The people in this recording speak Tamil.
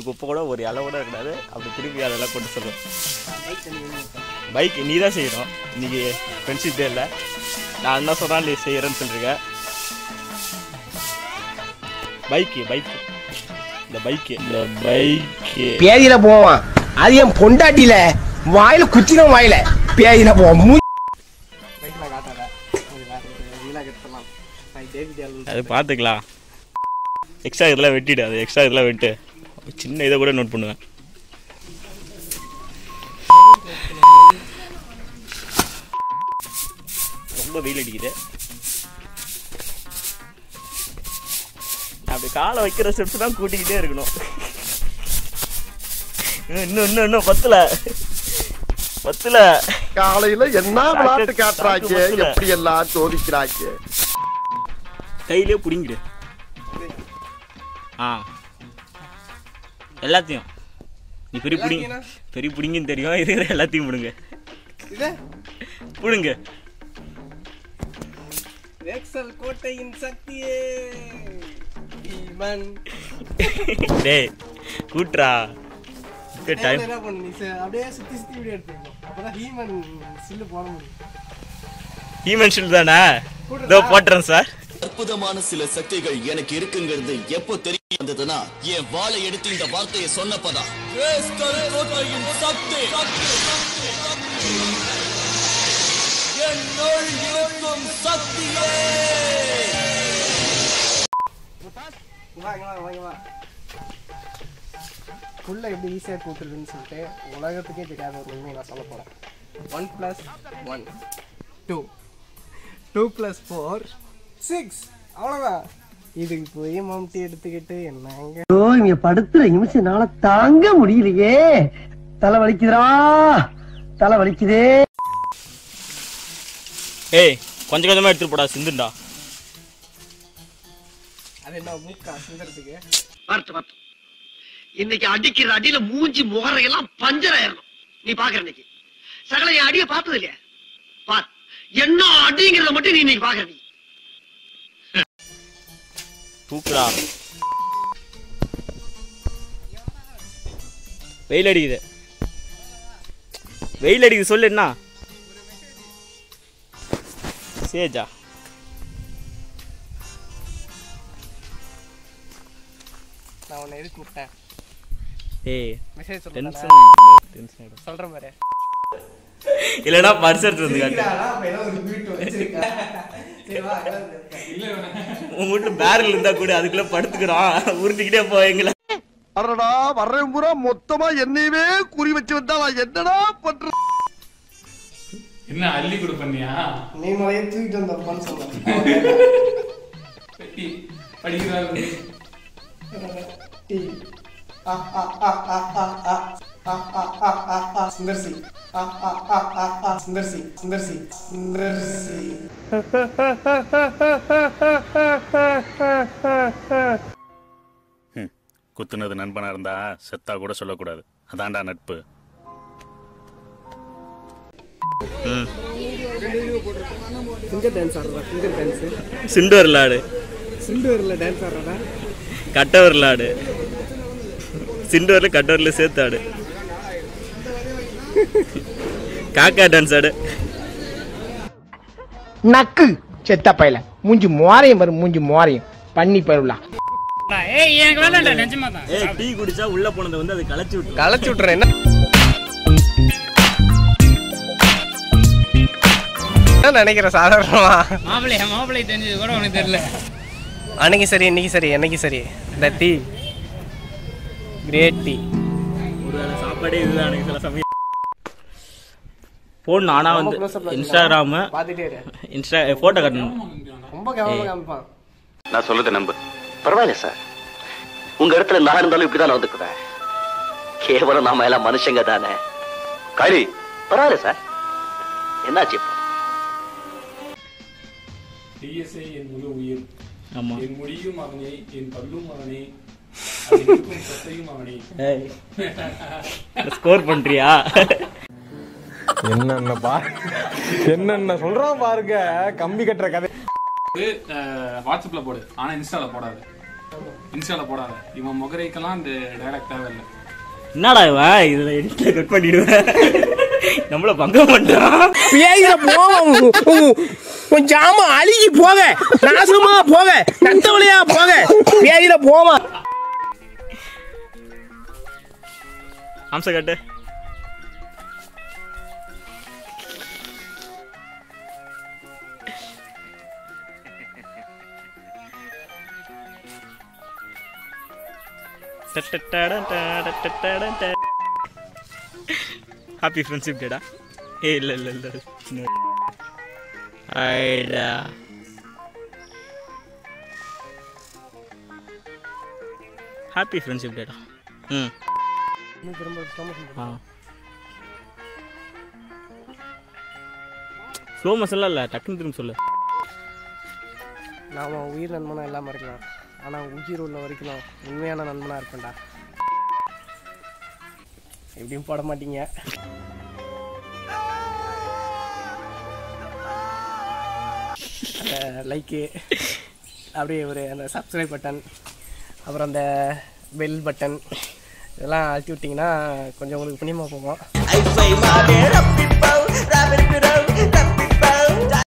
ஒரு குப்பை கூட ஒரு இலை கூட இருக்காது அப்படி திருப்பி அதெல்லாம் கொண்டு சொல்லுவோம் பைக் நீ தான் செய்யணும் இன்னைக்கு ஃப்ரெண்ட்ஷிப் டே இல்லை நான் என்ன சொன்னால் நீ செய்கிறேன்னு சொல்லிருக்க பைக்கு பைக்கு இந்த பைக்கு இந்த பைக்கு பேதியில போவான் அது என் பொண்டாட்டியில வாயில குச்சிடும் வாயில பேதியில போவான் மூ பைக்கில் காட்டாத அது வேற ஒரு வீலாக எடுத்துடலாம் நான் டேவிட் அது பார்த்துக்கலாம் எக்ஸ்ட்ரா இதெல்லாம் வெட்டிடு அது எக்ஸ்ட்ரா இதெல்லாம் வெட்டு சின்ன இதை கூட நோட் பண்ணுவேன் ரொம்ப வெயில் அடிக்குது அப்படி காலை வைக்கிற ஸ்டெப்ஸ் தான் கூட்டிக்கிட்டே இருக்கணும் இன்னும் இன்னும் இன்னும் இன்னும் பத்தல பத்தல காலையில என்ன விளையாட்டு காட்டுறாங்க பத்தல. எப்படி எல்லாம் சோதிக்கிறாங்க கையிலே பிடிங்கிடு ஆ எல்லாத்தையும் நீ பெரிய பிடிங்க பெரிய பிடிங்கன்னு தெரியும் இருக்கிற எல்லாத்தையும் பிடுங்க இது பிடுங்க வேக்சல் கோட்டையின் சக்தியே பீமன் டேய் கூட்ரா டைம் என்ன பண்ணு நீ ச- அப்படியே சுத்தி சுத்தி இப்படி எடுத்துக்கணும் அப்பதான் ஹீமன் சில்லு போட முடியும் ஹீமன் தானே இதோ போட்டுறேன் சார் அற்புதமான சில சக்திகள் எனக்கு இருக்குங்கிறது எப்போ தெரிய வந்ததுன்னா என் வாளை எடுத்து இந்த வார்த்தையை சொன்னப்பதான் கிரேஸ்கல் கோட்டையின் சக்தி என்னுள் இருக்கும் சக்தியே இங்க வா இங்க வா இங்க வா புல்ல எப்படி ஈஸியாக கூட்டுறதுன்னு சொல்லிட்டு உலகத்துக்கே தெரியாத ஒரு உண்மையை நான் சொல்ல போகிறேன் one plus one two two plus four six அவ்வளோதான் இதுக்கு போய் மம்டி எடுத்துக்கிட்டு என்னங்க ஐயோ இங்க படுத்துற நிமிஷம்னால தாங்க முடியலையே தலை வலிக்குதுடா தலை வலிக்குதே ஏய் கொஞ்சம் கொஞ்சமாக எடுத்துட்டு போடா சிந்துண்டா அது என்ன மூக்கா சிந்தறதுக்கு பார்த்து பார்த்து இன்னைக்கு அடிக்கிற அடியில மூஞ்சி முகரையெல்லாம் பஞ்சர் ஆயிரணும் நீ பாக்குற இன்னைக்கு சகல என் அடிய பார்த்தது இல்லையா பார் என்ன அடிங்கிறத மட்டும் நீ இன்னைக்கு பாக்குற நீ தூக்குடா வெயில் அடிக்குது வெயில் அடிக்குது சொல்லு என்ன சேஜா நான் உன்னை எதுக்கு விட்டேன் ஏய் மெசேஜ் டென்ஷன் சொல்றேன் டென்ஷன் ஆயிடும் சொல்றேன் பாரு இல்லைன்னா பர்ஸ் எடுத்து வந்து காட்டு உன் வீட்டுல பேரல் இருந்தா கூட அதுக்குள்ள படுத்துக்கிறான் உருட்டிக்கிட்டே போவீங்களா அடடா வர்றேன் பூரா மொத்தமா என்னையவே குறி வச்சு வந்தா நான் என்னடா பண்றது என்ன அள்ளி கொடு பண்ணியா நீ முறையே தூக்கிட்டு வந்தப்பான்னு சொல்றேன் பெட்டி படிக்கிறாரு டி ஆ ஆ ஆ ஆ ஆ ஆ ஆ ஆ ஆ ஆ ஆ சுந்தர்சி ஆ ஆ ஆ ஆ ஆ சுந்தர்சி சுந்தர்சி சுந்தர்சி குத்துனது நண்பனா இருந்தா செத்தா கூட சொல்லக்கூடாது அதான்டா நட்பு ஃபிங்கர் டான்ஸ் ஆடுறதா ஃபிங்கர் டான்ஸ் சிண்டு விளாடு சிண்டூரில் டான்ஸ் ஆடுறதா கட்டவர் விளாடு சிண்டு வரல கட்டவரில் சேர்த்து ஆடு காக்கா டான்ஸ் ஆடு நக்கு செத்த பையல மூஞ்சி மோரையும் வரும் மூஞ்சி மோரையும் பண்ணி பருவலா ஏய் டீ குடிச்சா உள்ள போனதை வந்து அது களைச்சு விட்டு களைச்சு விட்டுறேன் என்ன என்ன நினைக்கிறேன் சாதாரணமா மாப்பிள்ளையா மாப்பிள்ளை தெரிஞ்சது கூட உனக்கு தெரியல அன்னைக்கு சரி இன்னைக்கு சரி என்னைக்கு சரி இந்த டீ கிரேட் டீ ஒரு வேளை சாப்பாடே இதுதான் எனக்கு சில சமயம் ஃபோன் நானா வந்து இன்ஸ்டாகிராமு பார்த்துட்டே இரு இன்ஸ்டா ஃபோட்டோ காட்டணும் ரொம்ப கவனமாக காமிப்பான் நான் சொல்லுது நம்பு பரவாயில்ல சார் உங்க இடத்துல நான் இருந்தாலும் இப்படிதான் நடந்துக்குவேன் கேவலம் நாம எல்லாம் மனுஷங்க தானே கைலி பரவாயில்ல சார் என்னாச்சு இப்போ டிஎஸ்ஐ என் முழு உயிர் ஆமா என் முடியும் அவனே என் பல்லும் அவனே அதில் இருக்கும் சத்தையும் அவனே ஸ்கோர் பண்றியா என்னென்ன பா என்னென்ன சொல்றான் பாருங்க கம்பி கட்டுற கதை இது வாட்ஸ்அப்ல போடு ஆனா இன்ஸ்டால போடாது இன்ஸ்டால போடாத இவன் முகரைக்கெல்லாம் இந்த டைலாக் தேவையில்லை என்னடா இவன் இதுல எடிட்ல கட் பண்ணிடுவேன் நம்மள பங்கம் பண்றான் பேயில போக உன் ஜாம அழுகி போக நாசமா போக நட்டவளையா போக பேயில போமா அம்ச கட்டு ஹாப்பி ஃப்ரெண்ட்ஷிப் டேடா ஏ இல்லை இல்லை இல்லை ஐடா ஹாப்பி ஃப்ரெண்ட்ஷிப் டேடா ம் இன்னும் திரும்ப slow motion ஆ ஸ்லோ மோஷன்லாம் இல்லை டக்குன்னு திரும்ப சொல்லு நாம உயிர் நண்பனா இல்லாமல் இருக்கலாம் ஆனால் உயிர் உள்ள வரைக்கும் நான் உண்மையான நண்பனாக இருப்பேன்டா எப்படியும் போட மாட்டீங்க லைக்கு அப்படியே ஒரு அந்த சப்ஸ்கிரைப் பட்டன் அப்புறம் அந்த பெல் பட்டன் இதெல்லாம் அழுத்தி விட்டிங்கன்னா கொஞ்சம் உங்களுக்கு புண்ணியமாக போகும் I say my dear, up people, rabbit,